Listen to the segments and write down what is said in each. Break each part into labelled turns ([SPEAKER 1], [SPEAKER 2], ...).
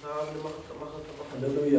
[SPEAKER 1] കർത്താവിന് മഹത്വം മഹത്വം മഹത്വം
[SPEAKER 2] ഹല്ലേലൂയ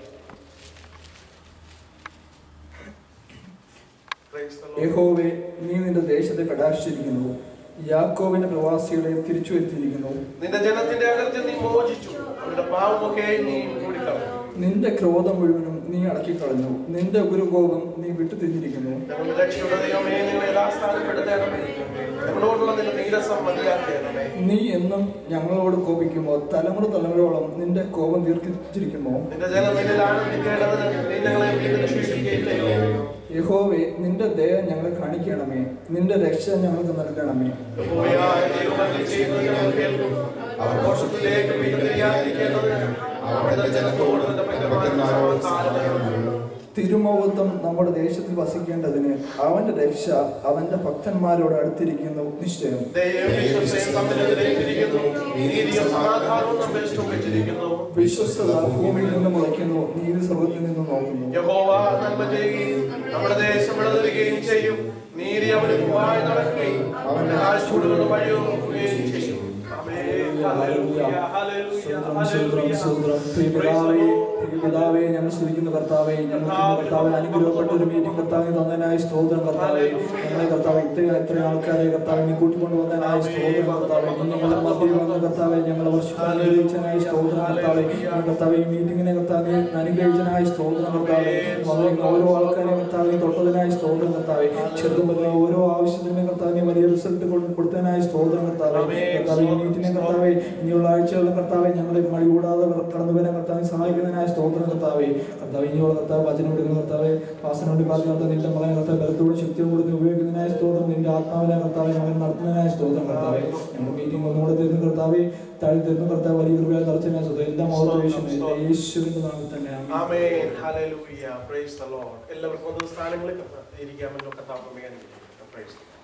[SPEAKER 1] Praise the Lord.
[SPEAKER 2] യഹോവേ നീ നിന്റെ ദേശത്തെ കടാക്ഷിച്ചിരിക്കുന്നു യാക്കോവിന്റെ പ്രവാസികളെ തിരിച്ചു വരുത്തിയിരിക്കുന്നു
[SPEAKER 1] നിന്റെ ജനത്തിന്റെ അകത്ത് നീ മോചിച്ചു അവരുടെ പാവമൊക്കെ നീ മൂടിക്കളഞ്ഞു
[SPEAKER 2] നിന്റെ ക്രോധം മുഴുവനും നീ അടക്കിക്കളഞ്ഞു നിന്റെ ഉഗ്രകോപം നീ വിട്ടുതിരിഞ്ഞിരിക്കുന്നു
[SPEAKER 1] ഞങ്ങളുടെ രക്ഷയുടെ ദൈവമേ നിങ്ങൾ യഥാസ്ഥാനപ്പെടുത്തണമേ ഞങ്ങളോടുള്ള നിന്റെ നീരസം മതിയാക്കണമേ
[SPEAKER 2] നീ എന്നും ഞങ്ങളോട് കോപിക്കുമോ തലമുറ തലമുറയോളം നിന്റെ കോപം ദീർഘിച്ചിരിക്കുമോ
[SPEAKER 1] നിന്റെ ജനം നിന്നിൽ ആനന്ദിക്കേണ്ടത് നീ ഞങ്ങളെ വീണ്ടും ശിക്ഷിക്കുകയില്ലയോ
[SPEAKER 2] യഹോവേ നിന്റെ ദയ ഞങ്ങളെ കാണിക്കണമേ നിന്റെ രക്ഷ ഞങ്ങൾക്ക് നൽകണമേ
[SPEAKER 1] യഹോവയായ ദൈവം അരുളി ചെയ്യുന്നത് ഞങ്ങൾ കേൾക്കും. അവർ ദോഷത്തിലേക്ക് വീണ്ടും തിരിയാതിരിക്കേണ്ടത് അവിടുത്തെ ജനത്തോട് നിന്റെ ഭക്തന്മാരോട് താഴ്മയോട്
[SPEAKER 2] തിരുമൗത്വം നമ്മുടെ ദേശത്തിൽ വസിക്കേണ്ടതിന് അവന്റെ രക്ഷ അവന്റെ ഭക്തന്മാരോട് അടുത്തിരിക്കുന്നു നിശ്ചയം
[SPEAKER 1] ദൈവം വിശ്വസയും തമ്മിലെതിരേറ്റിരിക്കുന്നു. നീതിയും സമാധാനവും നമ്മിൽ സ്തംഭിച്ചിരിക്കുന്നു.
[SPEAKER 2] വിശ്വസ്തത ഭൂമിയിൽ നിന്ന് മുളയ്ക്കുന്നു നീതി സ്വർഗത്തിൽ നിന്ന് നോക്കുന്നു
[SPEAKER 1] യഹോവ നന്മ ചെയ്യുകയും നമ്മുടെ ദേശം വിളതരുകയും ചെയ്യും നീതി അവന് മുമ്പായി നടക്കുകയും അവന്റെ കാഴ്ചപ്പാടുകൾ വഴിയൊരുക്കുകയും ചെയ്യും ആമേൻ. ഹല്ലേലൂയ, ഹല്ലേലൂയ,
[SPEAKER 2] സ്വതന്ത്രം സ്വതന്ത്രം
[SPEAKER 1] ഹല്ലേലൂയ.
[SPEAKER 2] സ്വതന്ത്രം പ്രിയപിതാവേ പ്രിയപിതാവേ ഞങ്ങൾ സ്തുതിക്കുന്ന കർത്താവേ ഞങ്ങൾക്ക് ഇന്ന് കർത്താവെ അനുഗ്രഹപ്പെട്ട ഒരു മീറ്റിംഗ് കർത്താവിന് തന്നതിനായി സ്തോത്രം കർത്താവേ ഞങ്ങളെ കർത്താവ് ഇത്ര ഇത്ര ആൾക്കാരെ കർത്താവ് നീ കൂട്ടിക്കൊണ്ടുവന്നതിനായി സ്തോത്രം കർത്താവേ നീ ഞങ്ങളുടെ മധ്യയിൽ വന്ന കർത്താവെ ഞങ്ങളെ വർഷം അനുഗ്രഹിച്ചതിനായി സ്തോത്രം കർത്താവേ നീ കർത്താവെ ഈ മീറ്റിംഗിനെ കർത്താവെ അനുഗ്രഹിച്ചതിനായി സ്തോത്രം കർത്താവെ വന്നിരിക്കുന്ന ഓരോ ആൾക്കാരെയും കർത്താവെ തൊട്ടതിനായി സ്തോത്രം കർത്താവെ ചെറുതും വരുന്ന ഓരോ ആവശ്യത്തിനും കർത്താവിനെ വലിയ റിസൾട്ട് കൊടുത്തതിനായി സ്തോത്രം കർത്താവെ കർത്താവെ ഈ മീറ്റിനെ കർത്താവെ ഇനിയുള്ള ആഴ്ചകളിലും കർത്താവെ ഞങ്ങളെ മഴ കൂടാതെ കടന്നു വരാൻ കർത്താവെ സഹായിക്കുന്നതിനായി സ്തോത്രം കർത്താവെ കർത്താവ് ഇനിയുള്ള കർത്താവ് വചനം എടുക്കുന്ന കർത്താവെ വാസന വേണ്ടി പറഞ്ഞു കർത്താവ് നിന്റെ മകനെ കർത്താവ് ബലത്തോടും ശക്തിയോടും കൊടുത്ത് ഉപയോഗിക്കുന്നതിനായ സ്തോത്രം നിന്റെ ആത്മാവിനെ കർത്താവെ മകൻ നടത്തുന്നതിനായ സ്തോത്രം കർത്താവെ ഞങ്ങൾ മീറ്റിംഗ് ഒന്നുകൂടെ തരുന്ന കർത്താവെ താഴെ തരുന്ന കർത്താവ് വലിയ കൃപയാൽ നിറച്ചതിനായ സ്തോത്രം എല്ലാം ഓർത്ത് യേശുവിന്റെ നാമത്തിൽ തന്നെ ആമേൻ.
[SPEAKER 1] ആമേൻ ഹല്ലേലൂയ പ്രൈസ് ദ ലോർഡ് എല്ലാവർക്കും ഒന്ന് സ്ഥാനങ്ങളിൽ കർത്താവ് ഇരിക്കാമല്ലോ കർത്താവ് പ്രൈസ്